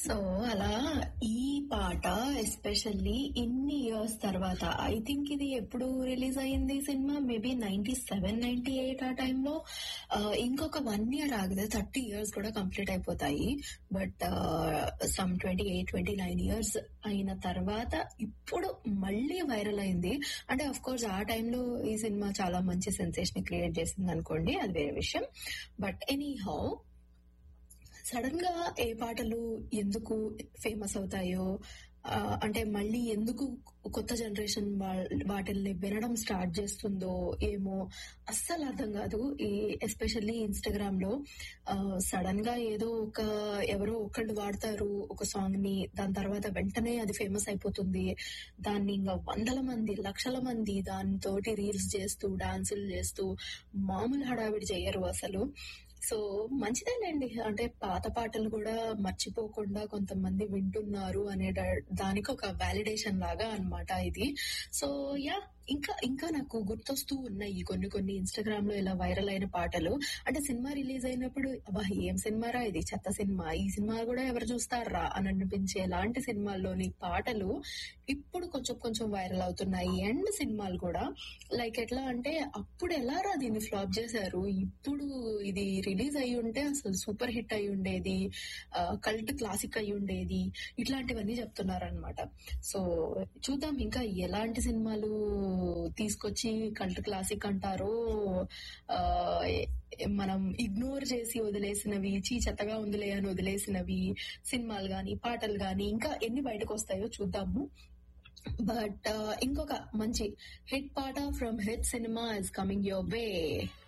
so అలా ఈ పాట ఎస్పెషల్లీ ఇన్ని ఇయర్స్ తర్వాత ఐ థింక్ ఇది ఎప్పుడు రిలీజ్ అయింది cinema maybe ninety seven ninety eight ఆ టైంలో ఇంకొక వన్ ఇయర్ ఆగితే థర్టీ ఇయర్స్ కూడా కంప్లీట్ అయిపోతాయి but some twenty eight twenty nine years అయిన తర్వాత ఇప్పుడు మళ్ళీ వైరల్ అయింది అంటే అఫ్ కోర్స్ ఆ టైంలో ఈ సినిమా చాలా మంచి సెన్సేషన్ క్రియేట్ చేసింది అనుకోండి అది వేరే విషయం బట్ ఎనీ హౌ సడన్ గా ఏ పాటలు ఎందుకు ఫేమస్ అవుతాయో ఆ, అంటే మళ్ళీ ఎందుకు కొత్త జనరేషన్ వాటిల్ని వినడం స్టార్ట్ చేస్తుందో ఏమో అస్సలు అర్థం కాదు ఈ ఎస్పెషల్లీ ఇన్స్టాగ్రామ్ లో సడన్ గా ఏదో ఒక ఎవరో ఒకళ్ళు వాడతారు ఒక సాంగ్ ని దాని తర్వాత వెంటనే అది ఫేమస్ అయిపోతుంది దాన్ని ఇంకా వందల మంది లక్షల మంది దానితోటి రీల్స్ చేస్తూ డాన్సులు చేస్తూ మామూలు హడావిడి చేయరు అసలు సో మంచిదేలేండి అంటే పాత పాటలు కూడా మర్చిపోకుండా కొంతమంది వింటున్నారు అనే దా- దానికి ఒక వాలిడేషన్ లాగా అన్నమాట ఇది సో యా ఇంకా ఇంకా నాకు గుర్తొస్తూ ఉన్నాయి కొన్ని కొన్ని ఇన్స్టాగ్రామ్ లో ఇలా వైరల్ అయిన పాటలు అంటే సినిమా రిలీజ్ అయినప్పుడు అబ్బా ఏం సినిమారా ఇది చెత్త సినిమా ఈ సినిమా కూడా ఎవరు చూస్తారా అని అనిపించే ఎలాంటి సినిమాల్లోని పాటలు ఇప్పుడు కొంచెం కొంచెం వైరల్ అవుతున్నాయి అండ్ సినిమాలు కూడా లైక్ ఎట్లా అంటే అప్పుడు ఎలా రా దీన్ని ఫ్లాప్ చేశారు ఇప్పుడు ఇది రిలీజ్ అయి ఉంటే అసలు సూపర్ హిట్ అయి ఉండేది కల్ట్ క్లాసిక్ అయి ఉండేది ఇట్లాంటివన్నీ చెప్తున్నారు అనమాట సో చూద్దాం ఇంకా ఎలాంటి సినిమాలు తీసుకొచ్చి కల్ట్ క్లాసిక్ అంటారో ఆ, మనం ఇగ్నోర్ చేసి వదిలేసినవి చీ చెత్తగా ఉందిలే అని వదిలేసినవి సినిమాలు గాని పాటలు గాని ఇంకా ఎన్ని బయటకు వస్తాయో చూద్దాము బట్ ఇంకొక మంచి హిట్ పాట from Hit cinema is coming your way